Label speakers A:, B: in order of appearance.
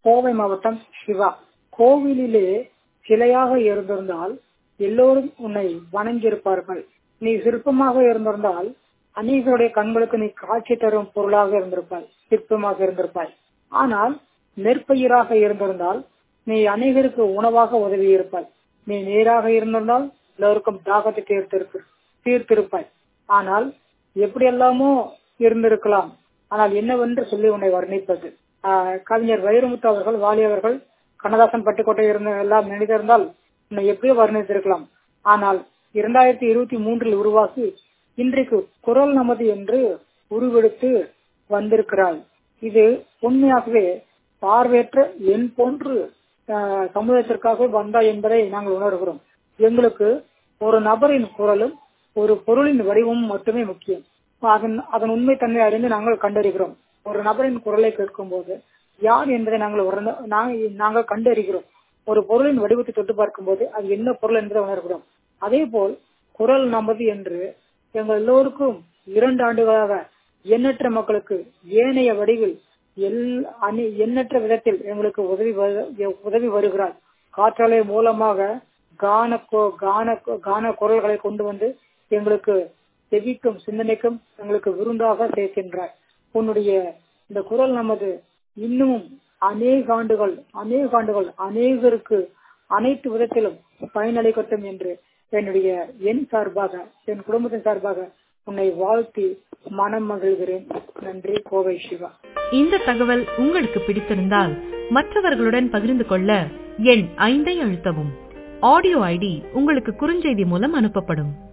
A: கோவை மாவட்டம் சிவா கோவிலிலே சிலையாக இருந்திருந்தால் எல்லோரும் உன்னை வணங்கியிருப்பார்கள் நீ சிற்பமாக இருந்திருந்தால் அநேகருடைய கண்களுக்கு நீ காட்சி தரும் பொருளாக இருந்திருப்பாய் சிற்பமாக இருந்திருப்பாய் ஆனால் நெற்பயிராக இருந்திருந்தால் நீ அநேகருக்கு உணவாக உதவி இருப்பாய் நீ நேராக இருந்திருந்தால் எல்லோருக்கும் தாகத்தை தீர்த்திருப்பு தீர்த்திருப்பாய் ஆனால் எப்படியெல்லாமோ இருந்திருக்கலாம் ஆனால் என்னவென்று சொல்லி உன்னை வர்ணிப்பது கவிஞர் வைரமுத்து அவர்கள் வாலி அவர்கள் கண்ணதாசன் பட்டுக்கோட்டை இருந்த எல்லாம் நினைத்திருந்தால் உன்னை எப்படியோ வர்ணித்திருக்கலாம் ஆனால் இரண்டாயிரத்தி இருபத்தி மூன்றில் உருவாக்கி இன்றைக்கு குரல் நமது என்று உருவெடுத்து வந்திருக்கிறாய் இது உண்மையாகவே பார்வையற்ற என் போன்று சமுதாயத்திற்காக வந்தா என்பதை நாங்கள் உணர்கிறோம் எங்களுக்கு ஒரு நபரின் குரலும் ஒரு பொருளின் வடிவமும் மட்டுமே முக்கியம் அதன் அதன் உண்மை தன்மை அறிந்து நாங்கள் கண்டறிகிறோம் ஒரு நபரின் குரலை கேட்கும் போது யார் என்பதை நாங்கள் நாங்கள் கண்டறிகிறோம் ஒரு பொருளின் வடிவத்தை தொட்டு பார்க்கும் போது அது என்ன பொருள் என்பதை உணர்கிறோம் அதே போல் குரல் நமது என்று எங்கள் எல்லோருக்கும் இரண்டு ஆண்டுகளாக எண்ணற்ற மக்களுக்கு ஏனைய வடிவில் எல் அணி எண்ணற்ற விதத்தில் எங்களுக்கு உதவி உதவி வருகிறார் காற்றாலை மூலமாக கான கான கான குரல்களை கொண்டு வந்து எங்களுக்கு செவிக்கும் சிந்தனைக்கும் எங்களுக்கு விருந்தாக சேர்க்கின்றார் உன்னுடைய இந்த குரல் நமது இன்னும் அநேக ஆண்டுகள் அநேக ஆண்டுகள் அநேகருக்கு அனைத்து விதத்திலும் பயனளிக்கட்டும் என்று என்னுடைய என் சார்பாக என் குடும்பத்தின் சார்பாக உன்னை வாழ்த்தி மனம் மகிழ்கிறேன் நன்றி கோவை சிவா
B: இந்த தகவல் உங்களுக்கு பிடித்திருந்தால் மற்றவர்களுடன் பகிர்ந்து கொள்ள எண் ஐந்தை அழுத்தவும் ஆடியோ ஐடி உங்களுக்கு குறுஞ்செய்தி மூலம் அனுப்பப்படும்